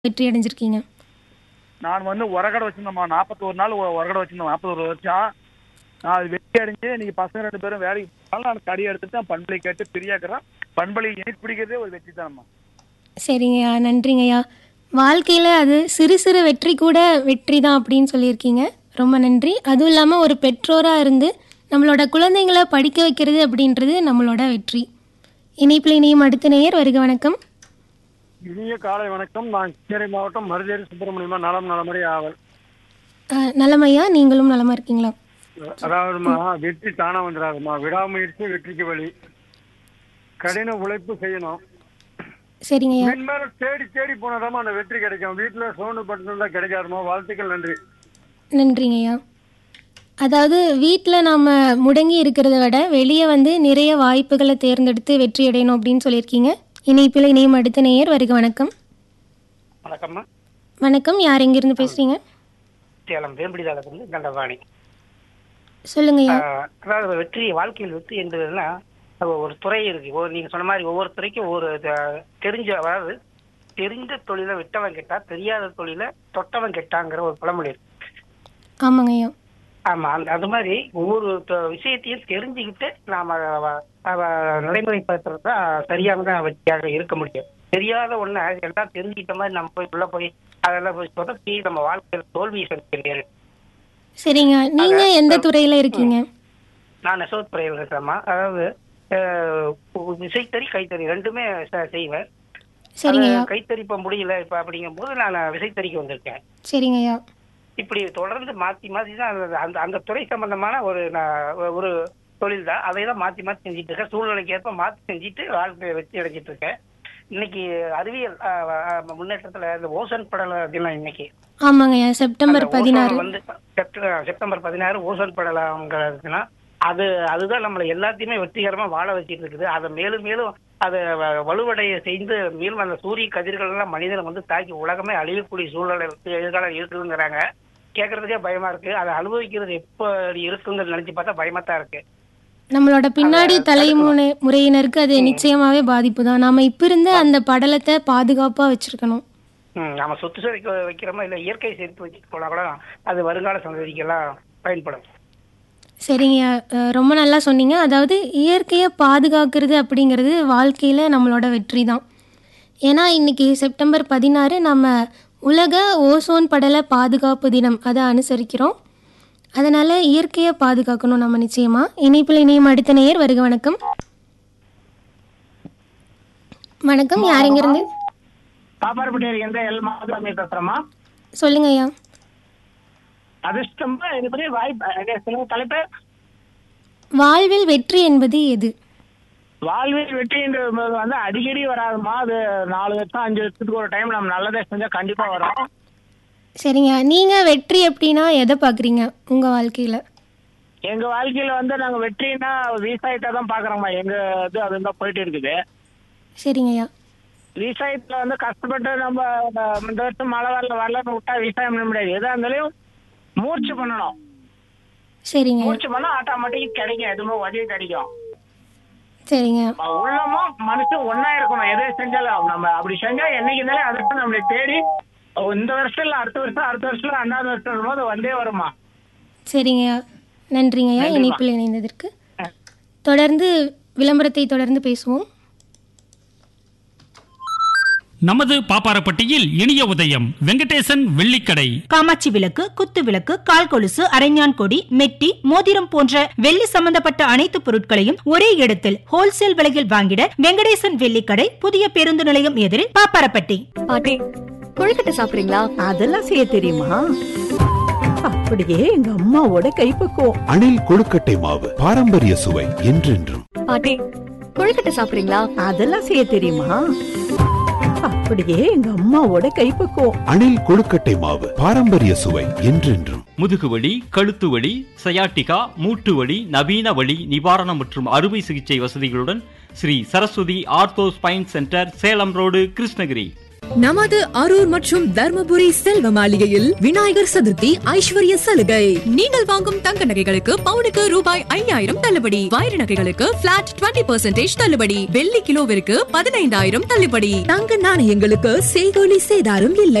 வெற்றி அடைஞ்சிருக்கீங்க நான் வந்து உரகடை வச்சிருந்தேம்மா நாற்பத்தோரு நாள் உ- உரகடை வச்சிருந்தேன் நாற்பத்தோரு வருஷம் நான் அது வெற்றி அடைஞ்சு இன்னைக்கு பசங்க ரெண்டு பேரும் வேலைக்கு போனாலும் நான் கடி எடுத்துட்டு தான் பண்பலை கேட்டு பிரியாக்குறேன் பண்பலை இணைப்பு பிடிக்கிறதே ஒரு வெற்றி தானம்மா சரிங்கய்யா நன்றிங்கய்யா வாழ்க்கையில் அது சிறு சிறு வெற்றி கூட வெற்றி தான் அப்படின்னு சொல்லியிருக்கீங்க ரொம்ப நன்றி அதுவும் இல்லாமல் ஒரு பெற்றோராக இருந்து நம்மளோட குழந்தைங்களை படிக்க வைக்கிறது அப்படின்றது நம்மளோட வெற்றி இணைப்பில் இணையும் அடுத்த நேயர் வருக வணக்கம் இனிய காலை வணக்கம் நான் சேரை மாவட்டம் மருதேரி சுப்பிரமணியமா நலம் நலமறை ஆவல் அஹ், நலமையா நீங்களும் நலமா இருக்கீங்களா அதாவதுமா வெற்றி தானா வந்துடாதுமா விடாமுயற்சி வெற்றிக்கு வழி கடின உழைப்பு செய்யணும் சரிங்கய்யா மென்மேலும் தேடி தேடி போனதாமா அந்த வெற்றி கிடைக்கும் வீட்டுல சோண்டு பட்டு கிடைக்காதுமா வாழ்த்துக்கள் நன்றி நன்றிங்கய்யா அதாவது வீட்டில் நாம் முடங்கி இருக்கிறத விட வெளியே வந்து நிறைய வாய்ப்புகளை தேர்ந்தெடுத்து வெற்றி அடையணும் அப்படின்னு சொல்லியிருக்கீங்க இணைப்பில் இணையும் அடுத்த நேயர் வருக வணக்கம் வணக்கம்மா வணக்கம் யார் எங்கேருந்து பேசுகிறீங்க சேலம் வேம்படி தாளத்திலிருந்து தண்டபாணி சொல்லுங்கய்யா ஆஹ் அதாவது வெற்றி வாழ்க்கையில் வெற்றி என்பதுன்னா அது ஒரு துறை இருக்கு ஒரு நீங்க சொன்ன மாதிரி ஒவ்வொரு துறைக்கும் ஒவ்வொரு த- தெரிஞ்ச அதாவது தெரிஞ்ச தொழிலை விட்டவன் கெட்டா தெரியாத தொழிலை தொட்டவன் கெட்டாங்கிற ஒரு பழமொழி இருக்கு ஆமாங்கய்யா ஆமா அந்த அது மாதிரி ஒவ்வொரு த- விஷயத்தையும் தெரிஞ்சுக்கிட்டு நாம அத- அத நடைமுறைப்படுத்துறது தான் சரியானதா வெற்றியாக இருக்க முடியும் தெரியாத ஒண்ணு எல்லாம் தெரிஞ்சுக்கிட்ட மாதிரி நம்ம போய் உள்ள போய் அதெல்லாம் போய் சொதப்பி நம்ம வாழ்க்கையில தோல்வியை சந்திக்க சரிங்க நீங்கள் எந்த துறையில் இருக்கீங்க நான் நெசவுத்துறையில் இருக்கிறேம்மா அதாவது அஹ், விசைத்தறி கைத்தறி ரெண்டுமே செ- செய்வேன் சரிங்கய்யா அது கைத்தறி இப்ப முடியல இப்ப அப்படிங்கும் போது நான் விசைத்தறிக்கு வந்திருக்கேன் சரிங்கய்யா இப்படி தொடர்ந்து மாத்தி மாத்தி தான் அந்த- அந்த அந்த துறை சம்பந்தமான ஒரு நான் ஒரு தொழில் தான் அதை தான் மாத்தி மாத்தி செஞ்சுட்டு இருக்கேன் சூழ்நிலைக்கு ஏற்ப மாத்தி செஞ்சுட்டு வாழ்க்கையை வெற்றி அடைஞ்சிட்டு இருக்கேன் இன்னைக்கு அறிவியல் அஹ், அஹ், முன்னேற்றத்துல இந்த ஓசோன் படல தினம் இன்னைக்கு ஆமாங்கய்யா செப்டம்பர் அந்த பதினாறு ஓசோன் வந்து செப்ட- செப்டம்பர் பதினாறு ஓசோன் படலங்கிறதுனா அது அதுதான் நம்மளை எல்லாத்தையுமே வெற்றிகரமா வாழ வச்சிட்டு இருக்குது அதை மேலும் மேலும் அதை வ- வலுவடைய செய்து மேலும் அந்த சூரிய கதிர்கள் எல்லாம் மனிதனை வந்து தாக்கி உலகமே அழியக்கூடிய சூழ்நிலை இருக்கு, எதிர்காலம் இருக்குங்கிறாங்க கேட்கறதுக்கே பயமா இருக்கு அதை அனுபவிக்கிறது எப்ப இருக்குங்கிறது நினைச்சு பார்த்தா பயமா தான் இருக்கு நம்மளோட பின்னாடி தலைமுறை முறையினருக்கு அது நிச்சயமாவே பாதிப்பு தான் நாம இப்ப இருந்த அந்த படலத்தை பாதுகாப்பா வச்சிருக்கணும் ம், நாம சொத்து சேர்க்க வைக்கிறோமா இல்ல இயற்கை சேர்த்து வச்சுட்டு போனா கூட அது வருங்கால சந்ததிக்கெல்லாம் பயன்படும் சரிங்க அஹ் ரொம்ப நல்லா சொன்னீங்க அதாவது இயற்கையை பாதுகாக்கிறது அப்படிங்கிறது வாழ்க்கையில் நம்மளோட வெற்றி தான் ஏன்னா இன்னைக்கு செப்டம்பர் பதினாறு நம்ம உலக ஓசோன் படல பாதுகாப்பு தினம் அதை அனுசரிக்கிறோம் அதனால் இயற்கையை பாதுகாக்கணும் நம்ம நிச்சயமாக இணைப்பில் இணையும் அடுத்த நேயர் வருக வணக்கம் வணக்கம் யார் எங்கிருந்து பாப்பாரப்பட்டியில் எந்த எல் மாதமே பேசுறோமா சொல்லுங்க ஐயா அதிர்ஷ்டமா இது பற்றி வாய்ப்பு சொல்லுங்க தலைப்பு வாழ்வில் வெற்றி என்பது எது வாழ்வில் வெற்றின்றது வந்து அடிக்கடி வராதுமா அது நாலு வருஷம் அஞ்சு வருஷத்துக்கு ஒரு டைம் நம்ம நல்லதே செஞ்சா கண்டிப்பா வரும் சரிங்க நீங்கள் வெற்றி எப்படின்னா எதை பார்க்குறீங்க உங்கள் வாழ்க்கையில் எங்க வாழ்க்கையில வந்து நாங்க வெற்றினா விவசாயத்தை தான் பாக்குறோம்மா எங்க இது அதுதான் போயிட்டு இருக்குது சரிங்க ஐயா விவசாயத்துல வந்து கஷ்டப்பட்டு நம்ம அஹ், இந்த வருஷம் மழை வரல வரலன்னு விட்டா விவசாயம் பண்ண முடியாது எதா இருந்தாலும் மூர்ச்சி பண்ணணும் சரிங்க மூர்ச்சி பண்ணா ஆட்டோமேட்டிக் கிடைக்கும் எதுவுமே உதவி கிடைக்கும் சரிங்க நம்ம உள்ளமும் மனசும் ஒன்னா இருக்கணும் எதை செஞ்சாலும் நம்ம அப்படி செஞ்சா என்னைக்கு இருந்தாலும் அதுக்கு நம்மளை தேடி ஓ, இந்த வருஷம் இல்ல அடுத்த வருஷம் அடுத்த வருஷம் ரெண்டாவது வருஷம் போது வந்தே வருமா சரிங்கய்யா நன்றிங்கய்யா நன்றிம்மா. இணைப்பில் இணைந்ததற்கு தொடர்ந்து விளம்பரத்தை தொடர்ந்து பேசுவோம் நமது பாப்பாரப்பட்டியில் இனிய உதயம் வெங்கடேசன் வெள்ளிக்கடை காமாட்சி விளக்கு குத்து விளக்கு கால் கொலுசு அரைஞான் கொடி மெட்டி மோதிரம் போன்ற வெள்ளி சம்பந்தப்பட்ட அனைத்து பொருட்களையும் ஒரே இடத்தில் ஹோல்சேல் விலையில் வாங்கிட வெங்கடேசன் வெள்ளிக்கடை புதிய பேருந்து நிலையம் எதிரில் பாப்பாரப்பட்டி பாட்டி கொழுக்கட்டை சாப்பிடுறீங்களா அதெல்லாம் செய்ய தெரியுமா அப்படியே எங்க அம்மாவோட கைப்பக்குவம் அணில் கொழுக்கட்டை மாவு பாரம்பரிய சுவை என்றென்றும் பாட்டி கொழுக்கட்டை சாப்பிடுறீங்களா அதெல்லாம் செய்ய தெரியுமா அப்படியே எங்க அம்மாவோட கைப்பக்குவம் அணில் கொழுக்கட்டை மாவு பாரம்பரிய சுவை என்றென்றும் முதுகுவலி கழுத்து வலி சயாட்டிகா மூட்டு வலி நவீன வலி நிவாரணம் மற்றும் அறுவை சிகிச்சை வசதிகளுடன் Sri Saraswathi ortho spine centre Salem road Krishnagiri நமது அரூர் மற்றும் தர்மபுரி செல்வ மாளிகையில் விநாயகர் சதுர்த்தி ஐஸ்வர்ய சலுகை நீங்கள் வாங்கும் தங்க நகைகளுக்கு பவுனுக்கு ரூபாய் ஐயாயிரம் தள்ளுபடி வைர நகைகளுக்கு பிளாட் டுவெண்ட்டி பெர்சென்டேஜ் தள்ளுபடி வெள்ளி கிலோவிற்கு பதினைந்தாயிரம் தள்ளுபடி தங்க நாணயங்களுக்கு செய்கோலி சேதாரம் இல்லை